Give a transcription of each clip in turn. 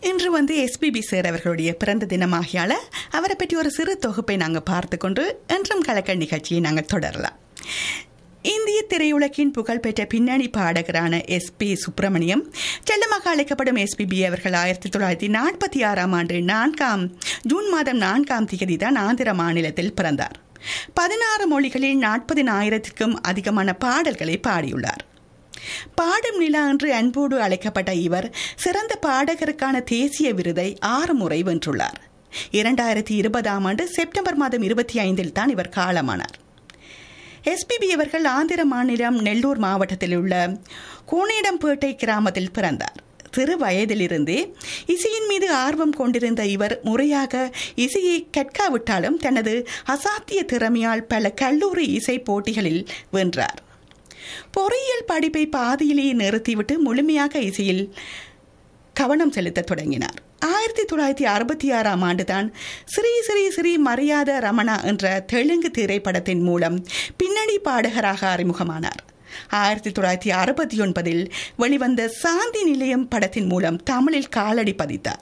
இன்று வந்து SPB sir அவர்களுடைய பிறந்த தினமாகியால அவரை பற்றி ஒரு சிறு தொகுப்பை நாங்கள் பார்த்து கொண்டு என்றும் கலக்கல் நிகழ்ச்சியை நாங்கள் தொடரலாம் இந்திய திரையுலகின் புகழ்பெற்ற பின்னணி பாடகரான எஸ் பி சுப்பிரமணியம் செல்லமாக அழைக்கப்படும் எஸ்பிபி அவர்கள் ஆயிரத்தி தொள்ளாயிரத்தி நாற்பத்தி ஆறாம் ஆண்டு நான்காம் ஜூன் மாதம் நான்காம் தேதி தான் ஆந்திர மாநிலத்தில் பிறந்தார் பதினாறு மொழிகளில் நாற்பதினாயிரத்திற்கும் அதிகமான பாடல்களை பாடியுள்ளார் பாடும் நிலா என்று அன்போடு அழைக்கப்பட்ட இவர் சிறந்த பாடகருக்கான தேசிய விருதை ஆறு முறை வென்றுள்ளார் இரண்டாயிரத்தி இருபதாம் ஆண்டு செப்டம்பர் மாதம் இருபத்தி ஐந்தில் தான் இவர் காலமானார் எஸ்பிபி அவர்கள் ஆந்திர மாநிலம் நெல்லூர் மாவட்டத்தில் உள்ள கோணேடம்பேட்டை கிராமத்தில் பிறந்தார் சிறு வயதிலிருந்தே இசையின் மீது ஆர்வம் கொண்டிருந்த இவர் முறையாக இசையை கற்காவிட்டாலும் தனது அசாத்திய திறமையால் பல கல்லூரி இசை போட்டிகளில் வென்றார் பொறியியல் படிப்பை பாதியிலேயே நிறுத்திவிட்டு முழுமையாக இசையில் கவனம் செலுத்த தொடங்கினார் ஆயிரத்தி தொள்ளாயிரத்தி அறுபத்தி ஆறாம் ஆண்டுதான் ஸ்ரீ ஸ்ரீ ஸ்ரீ மரியாத ரமணா என்ற தெலுங்கு திரைப்படத்தின் மூலம் பின்னணி பாடகராக அறிமுகமானார் ஆயிரத்தி தொள்ளாயிரத்தி அறுபத்தி ஒன்பதில் வெளிவந்த சாந்தி நிலையம் படத்தின் மூலம் தமிழில் காலடி பதித்தார்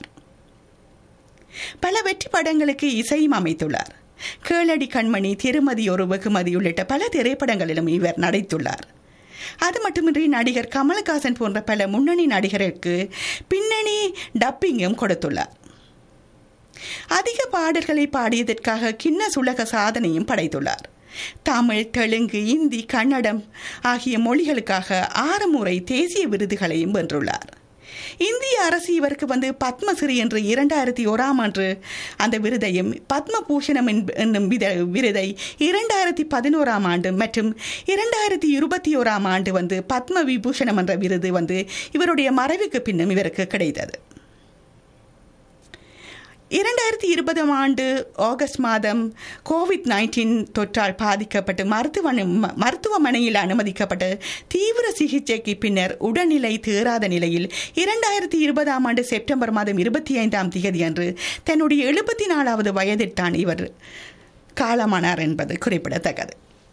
பல வெற்றி படங்களுக்கு இசையும் அமைத்துள்ளார் கேளடி கண்மணி திருமதி ஒரு வெகுமதி உள்ளிட்ட பல திரைப்படங்களிலும் இவர் நடித்துள்ளார் அது மட்டுமின்றி நடிகர் கமலஹாசன் போன்ற பல முன்னணி நடிகருக்கு பின்னணி டப்பிங்கும் கொடுத்துள்ளார் அதிக பாடல்களை பாடியதற்காக கின்னஸ் உலக சாதனையும் படைத்துள்ளார் தமிழ் தெலுங்கு இந்தி கன்னடம் ஆகிய மொழிகளுக்காக ஆறு முறை தேசிய விருதுகளையும் வென்றுள்ளார் இந்திய அரசு இவருக்கு வந்து பத்மஸ்ரீ என்று இரண்டாயிரத்தி ஓராம் ஆண்டு அந்த விருதையும் பத்மபூஷணம் என்னும் விருதை இரண்டாயிரத்தி பதினோராம் ஆண்டு மற்றும் இரண்டாயிரத்தி இருபத்தி ஓராம் ஆண்டு வந்து பத்ம விபூஷணம் என்ற விருது வந்து இவருடைய மறைவுக்கு பின்னும் இவருக்கு கிடைத்தது இரண்டாயிரத்தி இருபதாம் ஆண்டு ஆகஸ்ட் மாதம் கோவிட் நைன்டீன் தொற்றால் பாதிக்கப்பட்டு மருத்துவ மருத்துவமனையில் அனுமதிக்கப்பட்டு தீவிர சிகிச்சைக்கு பின்னர் உடல்நிலை தேராத நிலையில் இரண்டாயிரத்தி இருபதாம் ஆண்டு செப்டம்பர் மாதம் இருபத்தி ஐந்தாம் தேதி அன்று தன்னுடைய எழுபத்தி நாலாவது வயதில் தான் இவர் காலமானார் என்பது குறிப்பிடத்தக்கது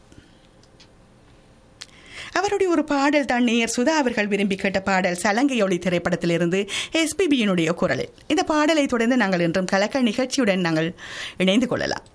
அவருடைய ஒரு பாடல் தான் நேயர் சுதா அவர்கள் விரும்பி கேட்ட பாடல் சலங்கை ஒளி திரைப்படத்திலிருந்து எஸ்பிபியினுடைய குரலில் இந்த பாடலை தொடர்ந்து நாங்கள் இன்றும் கலக்க நிகழ்ச்சியுடன் நாங்கள் இணைந்து கொள்ளலாம்